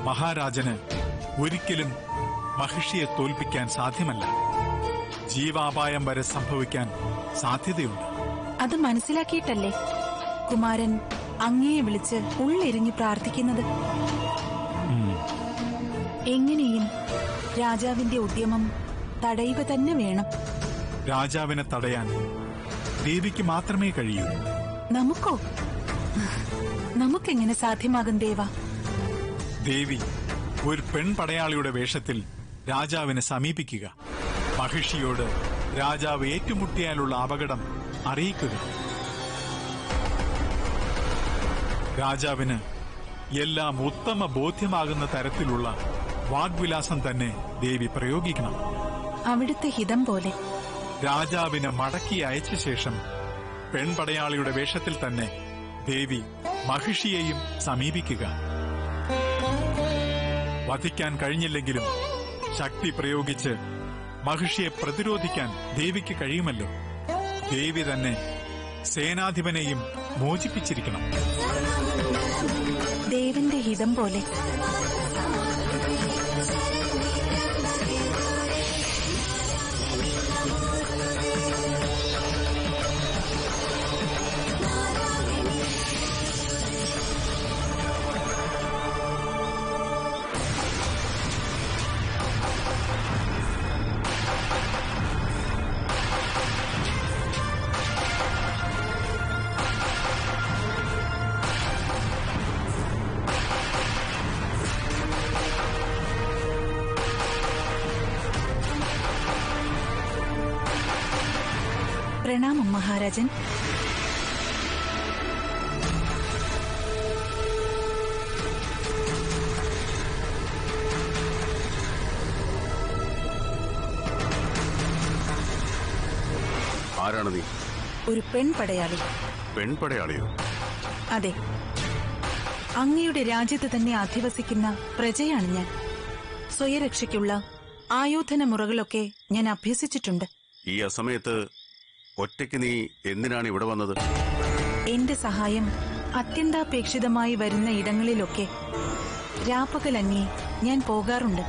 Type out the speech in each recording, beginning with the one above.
മഹാരാജന് ഒരിക്കലും മഹിഷിയെ തോൽപ്പിക്കാൻ സാധ്യമല്ല ജീവാപായം വരെ സംഭവിക്കാൻ സാധ്യതയുണ്ട് അത് മനസ്സിലാക്കിയിട്ടല്ലേ കുമാരൻ അങ്ങയെ വിളിച്ച് ഉള്ളെരിഞ്ഞ് പ്രാർത്ഥിക്കുന്നത് എങ്ങനെയും രാജാവിന്റെ ഉദ്യമം തടയുക തന്നെ വേണം രാജാവിനെ തടയാൻ ദേവിക്ക് മാത്രമേ കഴിയൂ നമുക്കോ നമുക്കെങ്ങനെ സാധ്യമാകും ദേവ ദേവി ഒരു പെൺപടയാളിയുടെ വേഷത്തിൽ രാജാവിനെ സമീപിക്കുക മഹിഷിയോട് രാജാവ് ഏറ്റുമുട്ടിയാലുള്ള അപകടം അറിയിക്കുക രാജാവിന് എല്ലാം ഉത്തമ ബോധ്യമാകുന്ന തരത്തിലുള്ള വാഗ്വിലാസം തന്നെ ദേവി പ്രയോഗിക്കണം അവിടുത്തെ ഹിതം പോലെ രാജാവിനെ മടക്കി അയച്ച ശേഷം പെൺപടയാളിയുടെ വേഷത്തിൽ തന്നെ ദേവി മഹിഷിയെയും സമീപിക്കുക വധിക്കാൻ കഴിഞ്ഞില്ലെങ്കിലും ശക്തി പ്രയോഗിച്ച് മഹിഷിയെ പ്രതിരോധിക്കാൻ ദേവിക്ക് കഴിയുമല്ലോ ദേവി തന്നെ സേനാധിപനെയും മോചിപ്പിച്ചിരിക്കണം ദേവന്റെ ഹിതം പോലെ പ്രണാമം മഹാരാജൻ ആരാണ് നീ ഒരു പെൺപടയാളി പെൺപടയാളിയോ അതെ അങ്ങയുടെ രാജ്യത്ത് തന്നെ അധിവസിക്കുന്ന പ്രജയാണ് ഞാൻ സ്വയരക്ഷയ്ക്കുള്ള ആയോധന മുറകളൊക്കെ ഞാൻ അഭ്യസിച്ചിട്ടുണ്ട് ഈ അസമയത്ത് ഒറ്റയ്ക്ക് നീ എന്തിനാണ് ഇവിടെ വന്നത് എന്റെ സഹായം അത്യന്താപേക്ഷിതമായി വരുന്ന ഇടങ്ങളിലൊക്കെ രാപ്പകലന്യേ ഞാൻ പോകാറുണ്ട്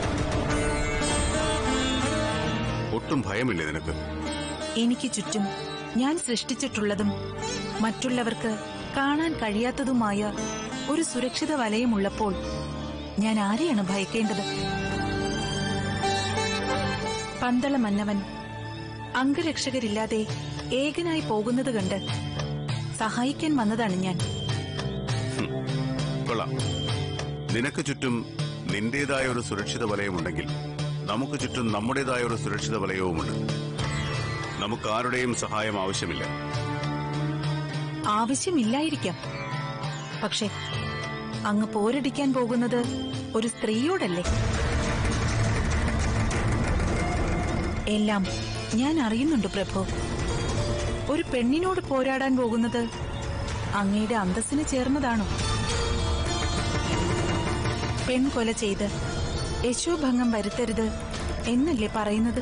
ഒട്ടും ഭയമില്ലേ നിനക്ക് എനിക്ക് ചുറ്റും ഞാൻ സൃഷ്ടിച്ചിട്ടുള്ളതും മറ്റുള്ളവർക്ക് കാണാൻ കഴിയാത്തതുമായ ഒരു സുരക്ഷിത വലയമുള്ളപ്പോൾ ഞാൻ ആരെയാണ് ഭയക്കേണ്ടത് പന്തള മന്നവൻ അംഗരക്ഷകരില്ലാതെ ഏകനായി പോകുന്നത് കണ്ട് സഹായിക്കാൻ വന്നതാണ് ഞാൻ കൊള്ളാം നിനക്ക് ചുറ്റും നിന്റേതായ ഒരു സുരക്ഷിത വലയമുണ്ടെങ്കിൽ നമുക്ക് ചുറ്റും നമ്മുടേതായ ഒരു സുരക്ഷിത വലയവുമുണ്ട് നമുക്ക് ആരുടെയും സഹായം ആവശ്യമില്ല ആവശ്യമില്ലായിരിക്കാം പക്ഷെ അങ്ങ് പോരടിക്കാൻ പോകുന്നത് ഒരു സ്ത്രീയോടല്ലേ എല്ലാം ഞാൻ അറിയുന്നുണ്ട് പ്രഭു ഒരു പെണ്ണിനോട് പോരാടാൻ പോകുന്നത് അങ്ങയുടെ അന്തസ്സിന് ചേർന്നതാണോ പെൺകൊല ചെയ്ത് യശോഭംഗം വരുത്തരുത് എന്നല്ലേ പറയുന്നത്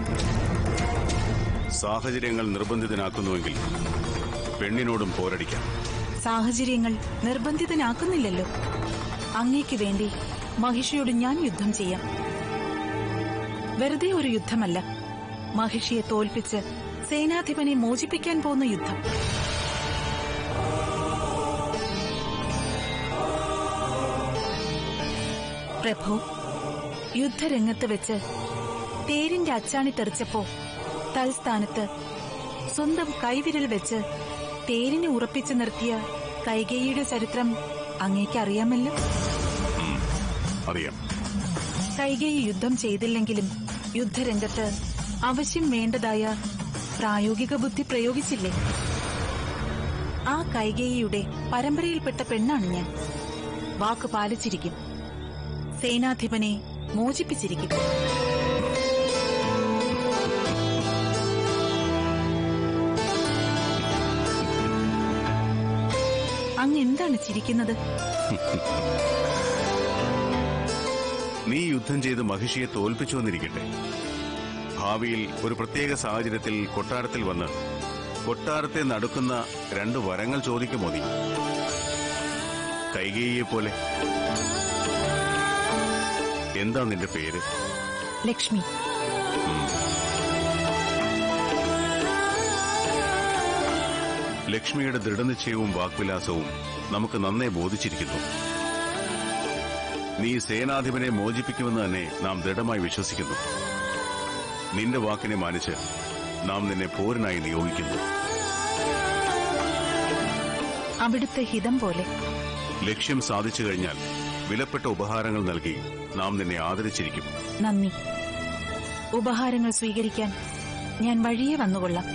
സാഹചര്യങ്ങൾ നിർബന്ധിതനാക്കുന്നുവെങ്കിൽ പെണ്ണിനോടും പോരടിക്കാം സാഹചര്യങ്ങൾ നിർബന്ധിതനാക്കുന്നില്ലല്ലോ അങ്ങേക്ക് വേണ്ടി മഹിഷിയോട് ഞാൻ യുദ്ധം ചെയ്യാം വെറുതെ ഒരു യുദ്ധമല്ല മഹിഷിയെ തോൽപ്പിച്ച് സേനാധിപനെ മോചിപ്പിക്കാൻ പോകുന്ന യുദ്ധം പ്രഭു യുദ്ധരംഗത്ത് വെച്ച് തേരിന്റെ അച്ചാണി തെറിച്ചപ്പോ തൽസ്ഥാനത്ത് സ്വന്തം കൈവിരൽ വെച്ച് തേരിനെ ഉറപ്പിച്ചു നിർത്തിയ കൈകേയിയുടെ ചരിത്രം അങ്ങേക്ക് അറിയാമല്ലോ അറിയാം കൈകേയി യുദ്ധം ചെയ്തില്ലെങ്കിലും യുദ്ധരംഗത്ത് അവശ്യം വേണ്ടതായ പ്രായോഗിക ബുദ്ധി പ്രയോഗിച്ചില്ലേ ആ കൈകേയിയുടെ പരമ്പരയിൽപ്പെട്ട പെണ്ണാണ് ഞാൻ വാക്ക് പാലിച്ചിരിക്കും സേനാധിപനെ മോചിപ്പിച്ചിരിക്കും അങ്ങ് എന്താണ് ചിരിക്കുന്നത് നീ യുദ്ധം ചെയ്ത് മഹിഷിയെ തോൽപ്പിച്ചു വന്നിരിക്കട്ടെ ഭാവിയിൽ ഒരു പ്രത്യേക സാഹചര്യത്തിൽ കൊട്ടാരത്തിൽ വന്ന് കൊട്ടാരത്തെ നടുക്കുന്ന രണ്ട് വരങ്ങൾ ചോദിക്കുമോ നീ കൈകേയിയെ പോലെ എന്താ നിന്റെ പേര് ലക്ഷ്മി ലക്ഷ്മിയുടെ ദൃഢനിശ്ചയവും വാക്വിലാസവും നമുക്ക് നന്നേ ബോധിച്ചിരിക്കുന്നു നീ സേനാധിപനെ മോചിപ്പിക്കുമെന്ന് തന്നെ നാം ദൃഢമായി വിശ്വസിക്കുന്നു നിന്റെ വാക്കിനെ മാനിച്ച് നാം നിന്നെ പോരിനായി നിയോഗിക്കുന്നു അവിടുത്തെ ഹിതം പോലെ ലക്ഷ്യം സാധിച്ചു കഴിഞ്ഞാൽ വിലപ്പെട്ട ഉപഹാരങ്ങൾ നൽകി നാം നിന്നെ ആദരിച്ചിരിക്കും നന്ദി ഉപഹാരങ്ങൾ സ്വീകരിക്കാൻ ഞാൻ വഴിയെ വന്നുകൊള്ളാം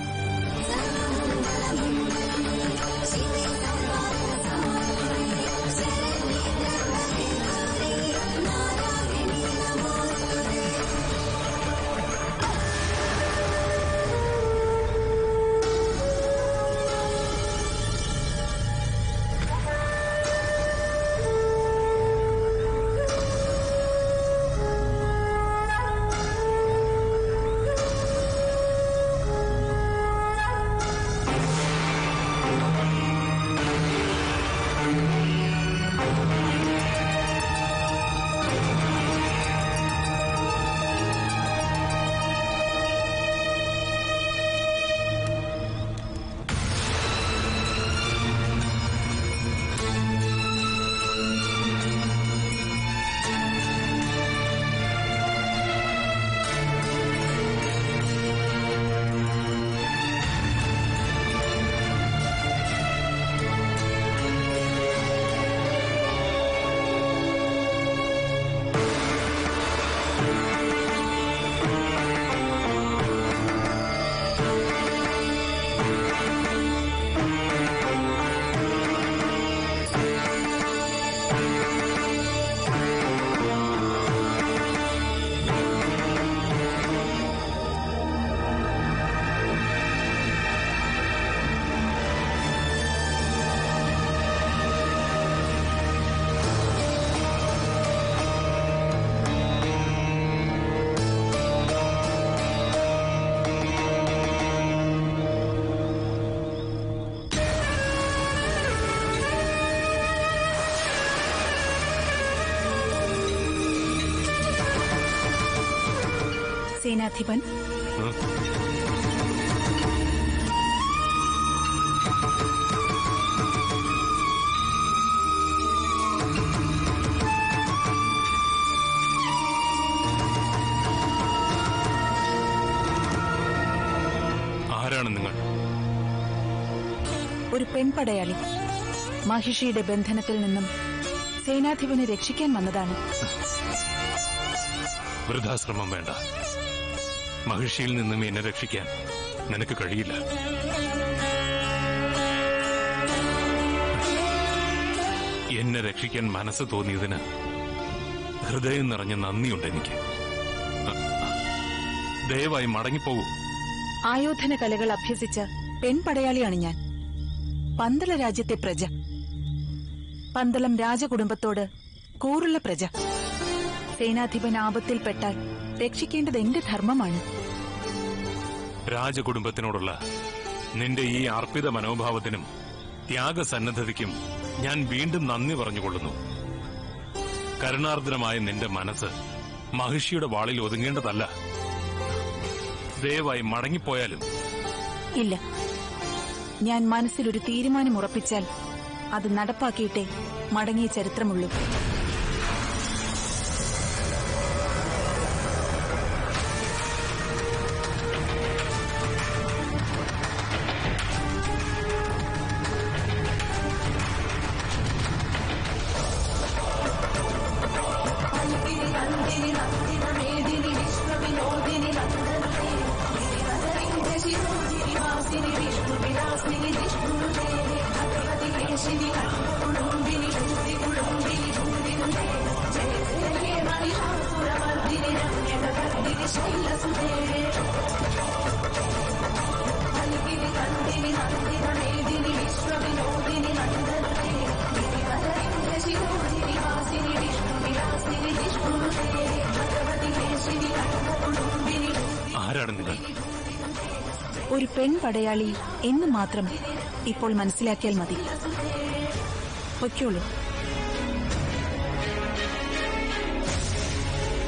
സേനാധിപൻ ആരാണ് നിങ്ങൾ ഒരു പെൺപടയാളി മഹിഷിയുടെ ബന്ധനത്തിൽ നിന്നും സേനാധിപനെ രക്ഷിക്കാൻ വന്നതാണ് വൃദ്ധാശ്രമം വേണ്ട മഹിഷിയിൽ നിന്നും എന്നെ രക്ഷിക്കാൻ നിനക്ക് കഴിയില്ല എന്നെ രക്ഷിക്കാൻ മനസ്സ് തോന്നിയതിന് ഹൃദയം നിറഞ്ഞ നന്ദിയുണ്ട് എനിക്ക് ദയവായി മടങ്ങിപ്പോകൂ ആയോധന കലകൾ അഭ്യസിച്ച പെൺപടയാളിയാണ് ഞാൻ പന്തള രാജ്യത്തെ പ്രജ പന്തളം രാജകുടുംബത്തോട് കൂറുള്ള പ്രജ സേനാധിപൻ ആപത്തിൽപ്പെട്ടാൽ രക്ഷിക്കേണ്ടത് എന്റെ ധർമ്മമാണ് രാജകുടുംബത്തിനോടുള്ള നിന്റെ ഈ അർപ്പിത മനോഭാവത്തിനും ത്യാഗസന്നദ്ധതയ്ക്കും ഞാൻ വീണ്ടും നന്ദി പറഞ്ഞുകൊള്ളുന്നു കരുണാർദ്രമായ നിന്റെ മനസ്സ് മഹിഷിയുടെ വാളിൽ ഒതുങ്ങേണ്ടതല്ല ദയവായി മടങ്ങിപ്പോയാലും ഇല്ല ഞാൻ മനസ്സിലൊരു തീരുമാനം ഉറപ്പിച്ചാൽ അത് നടപ്പാക്കിയിട്ടേ മടങ്ങിയ ചരിത്രമുള്ളൂ ആരാണ് നിങ്ങൾ ഒരു പെൺപടയാളി എന്ന് മാത്രം ഇപ്പോൾ മനസ്സിലാക്കിയാൽ മതി പൊയ്ക്കോളൂ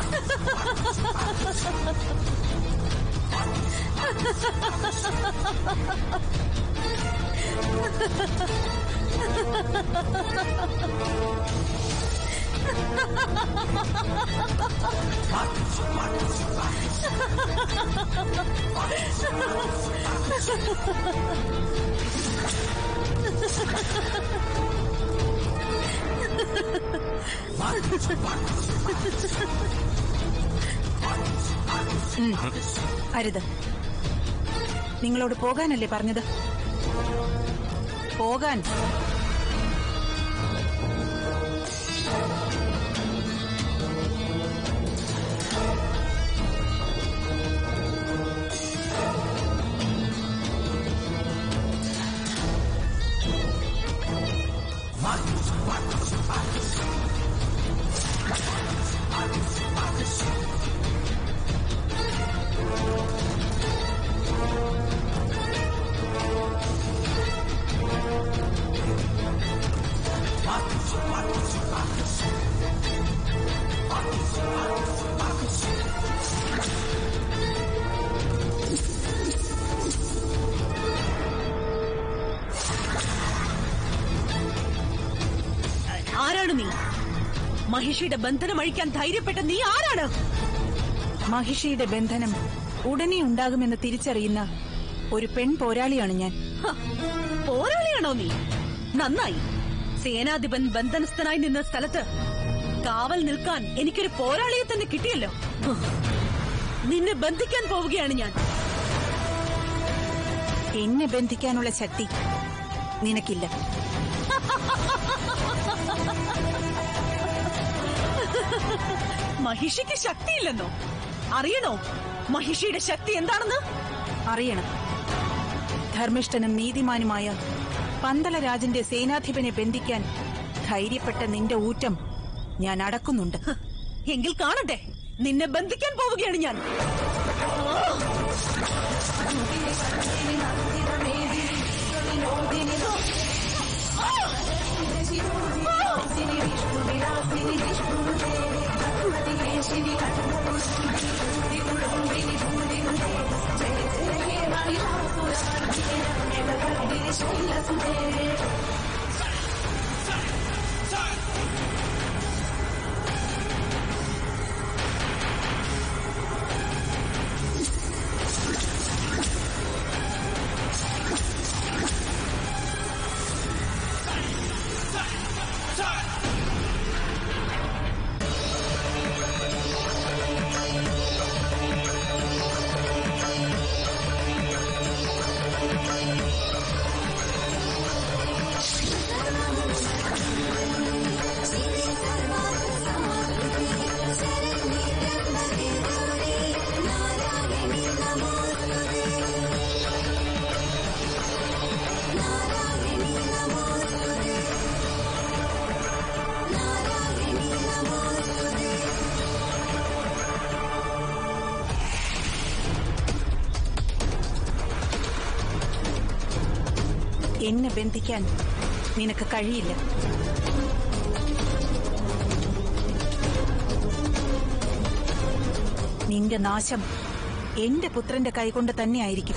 അരുത് നിങ്ങളോട് പോകാനല്ലേ പറഞ്ഞത് പോകാൻ ആരാണ് നീ മഹിഷിയുടെ ബന്ധനം അഴിക്കാൻ ധൈര്യപ്പെട്ട നീ ആരാണ് മഹിഷിയുടെ ബന്ധനം ഉടനെ ഉണ്ടാകുമെന്ന് തിരിച്ചറിയുന്ന ഒരു പെൺ പോരാളിയാണ് ഞാൻ ഹ, പോരാളിയാണോ നീ നന്നായി സേനാധിപൻ ബന്ധനസ്ഥനായി നിന്ന സ്ഥലത്ത് കാവൽ നിൽക്കാൻ എനിക്കൊരു പോരാളിയെ തന്നെ കിട്ടിയല്ലോ ഹ്, നിന്നെ ബന്ധിക്കാൻ പോവുകയാണ് ഞാൻ എന്നെ ബന്ധിക്കാനുള്ള ശക്തി നിനക്കില്ല മഹിഷിക്ക് ശക്തിയില്ലെന്നോ അറിയണോ മഹിഷിയുടെ ശക്തി എന്താണെന്ന് അറിയണം ധർമ്മിഷ്ഠനും നീതിമാനുമായ പന്തളരാജന്റെ സേനാധിപനെ ബന്ധിക്കാൻ ധൈര്യപ്പെട്ട നിന്റെ ഊറ്റം ഞാൻ അടക്കുന്നുണ്ട് ഹ്, എങ്കിൽ കാണട്ടെ നിന്നെ ബന്ധിക്കാൻ പോവുകയാണ് ഞാൻ എന്നെ ബന്ധിക്കാൻ നിനക്ക് കഴിയില്ല നിന്റെ നാശം എന്റെ പുത്രന്റെ കൈകൊണ്ട് തന്നെയായിരിക്കും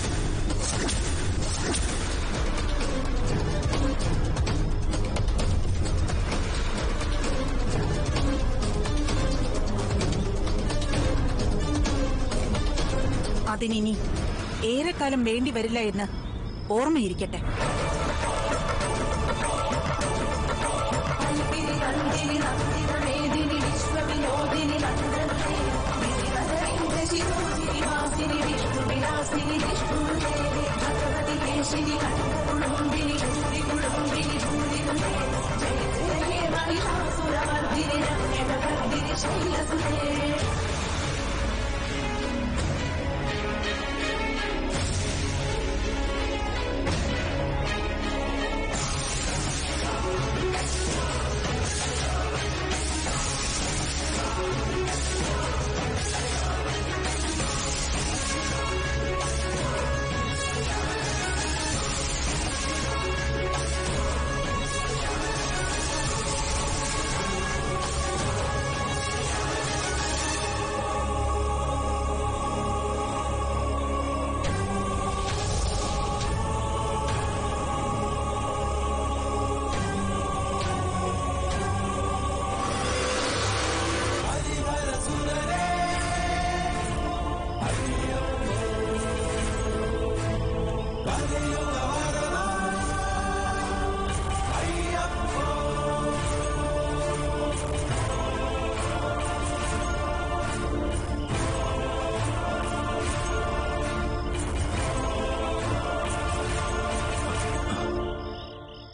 അതിനിനി ഏറെക്കാലം വേണ്ടി വരില്ല എന്ന് ഓർമ്മയിരിക്കട്ടെ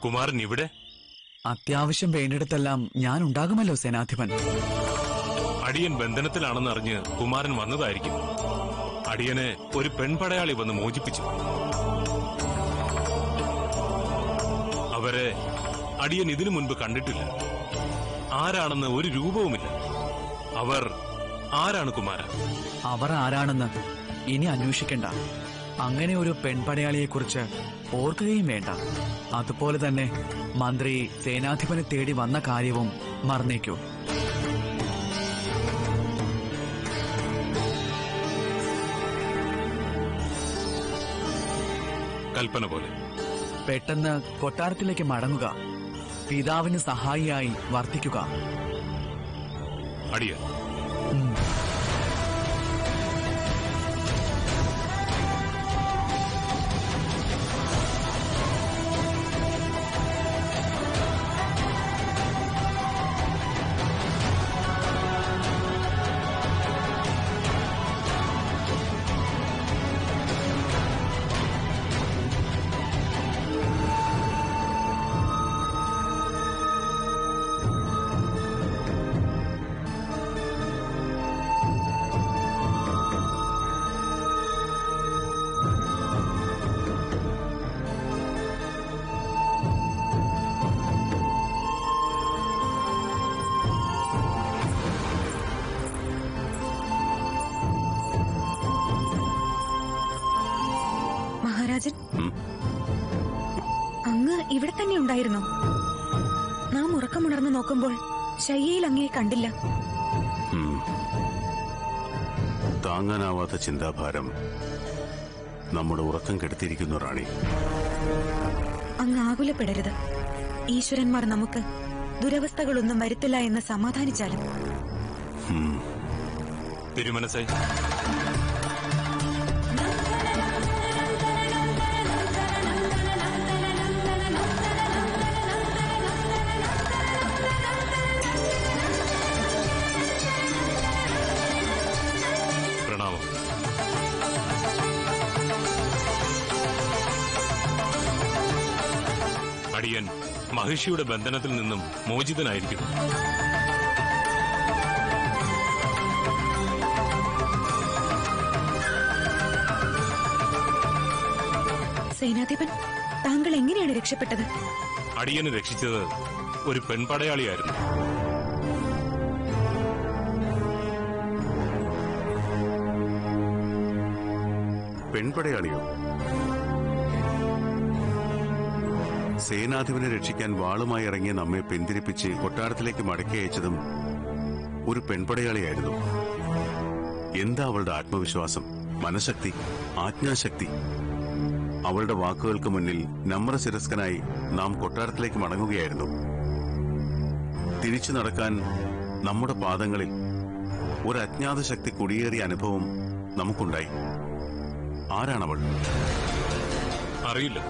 കുമാരൻ ഇവിടെ അത്യാവശ്യം വേണ്ടിടത്തെല്ലാം ഞാൻ ഉണ്ടാകുമല്ലോ സേനാധിപൻ അടിയൻ ബന്ധനത്തിലാണെന്ന് അറിഞ്ഞ് കുമാരൻ വന്നതായിരിക്കും അടിയനെ ഒരു പെൺപടയാളി വന്ന് മോചിപ്പിച്ചു അവരെ അടിയൻ ഇതിനു മുൻപ് കണ്ടിട്ടില്ല ആരാണെന്ന് ഒരു രൂപവുമില്ല അവർ ആരാണ് കുമാര അവർ ആരാണെന്ന് ഇനി അന്വേഷിക്കണ്ട അങ്ങനെ ഒരു പെൺപടയാളിയെക്കുറിച്ച് ഓർക്കുകയും വേണ്ട അതുപോലെ തന്നെ മന്ത്രി സേനാധിപനെ തേടി വന്ന കാര്യവും മറന്നേക്കൂ കൽപ്പന പോലെ പെട്ടെന്ന് കൊട്ടാരത്തിലേക്ക് മടങ്ങുക പിതാവിന് സഹായിയായി വർത്തിക്കുക അടിയൻ മഹാരാജൻ ഉം. അങ്ങ് ഇവിടെ തന്നെ ഉണ്ടായിരുന്നോ നാം ഉറക്കമുണർന്നു നോക്കുമ്പോൾ ശയ്യയിൽ അങ്ങയെ കണ്ടില്ല ഉം. താങ്ങാനാവാത്ത ചിന്താഭാരം നമ്മുടെ ഉറക്കം കെടുത്തിയിരിക്കുന്നു റാണി അങ്ങ് ആകുലപ്പെടരുത് ഈശ്വരന്മാർ നമുക്ക് ദുരവസ്ഥകളൊന്നും വരുത്തില്ല എന്ന് സമാധാനിച്ചാലും ഉം. തിരുമനസേ പ്രണാമം അടിയൻ മഹിഷിയുടെ ബന്ധനത്തിൽ നിന്നും മോചിതനായിരിക്കുന്നു സേനാധിപൻ താങ്കൾ എങ്ങനെയാണ് രക്ഷപ്പെട്ടത് അടിയനെ രക്ഷിച്ചത് ഒരു പെൺപടയാളിയായിരുന്നു പെൺപടയാളിയോ സേനാധിപനെ രക്ഷിക്കാൻ വാളുമായി ഇറങ്ങിയ നമ്മെ പിന്തിരിപ്പിച്ച് കൊട്ടാരത്തിലേക്ക് മടക്കി അയച്ചതും ഒരു പെൺപടയാളിയായിരുന്നു എന്താ അവളുടെ ആത്മവിശ്വാസം മനഃശക്തി ആജ്ഞാശക്തി അവളുടെ വാക്കുകൾക്ക് മുന്നിൽ നമ്രശിരസ്കനായി നാം കൊട്ടാരത്തിലേക്ക് മടങ്ങുകയായിരുന്നു തിരിച്ചു നടക്കാൻ നമ്മുടെ പാദങ്ങളിൽ ഒരു അജ്ഞാത ശക്തി കുടിയേറിയ അനുഭവം നമുക്കുണ്ടായി ആരാണവൾ അറിയില്ല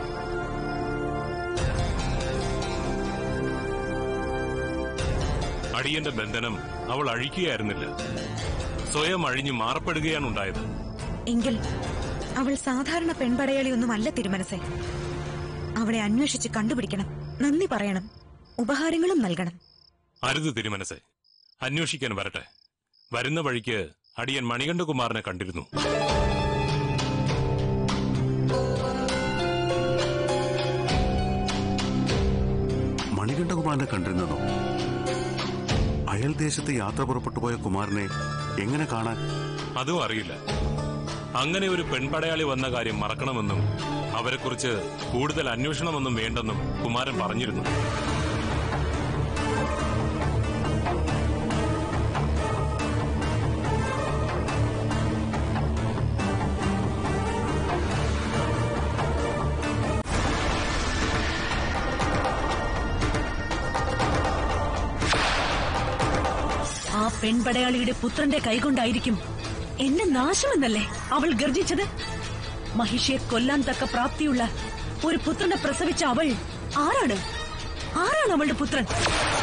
അടിയന്റെ ബന്ധനം അവൾ അഴിക്കുകയായിരുന്നില്ല സ്വയം അഴിഞ്ഞു മാറപ്പെടുകയാണ് ഉണ്ടായത് എങ്കിൽ അവൾ സാധാരണ പെൺപടയാളിയൊന്നും അല്ല തിരുമനസെ അവളെ അന്വേഷിച്ച് കണ്ടുപിടിക്കണം നന്ദി പറയണം ഉപഹാരങ്ങളും നൽകണം അരുത് തിരുമനസെ അന്വേഷിക്കാൻ വരട്ടെ വരുന്ന വഴിക്ക് അടിയൻ മണികണ്ഠകുമാറിനെ കണ്ടിരുന്നു മണികണ്ഠകുമാരനെ കണ്ടിരുന്നതോ അയൽ ദേശത്ത് യാത്ര പുറപ്പെട്ടു പോയ കുമാരനെ എങ്ങനെ കാണാൻ അതും അറിയില്ല അങ്ങനെ ഒരു പെൺപടയാളി വന്ന കാര്യം മറക്കണമെന്നും അവരെക്കുറിച്ച് കൂടുതൽ അന്വേഷണമൊന്നും വേണ്ടെന്നും കുമാരൻ പറഞ്ഞിരുന്നു ആ പെൺപടയാളിയുടെ പുത്രന്റെ കൈകൊണ്ടായിരിക്കും എന്റെ നാശമെന്നല്ലേ അവൾ ഗർജിച്ചത് മഹിഷിയെ കൊല്ലാൻ തക്ക പ്രാപ്തിയുള്ള ഒരു പുത്രനെ പ്രസവിച്ച അവൾ ആരാണ് ആരാണ് അവളുടെ പുത്രൻ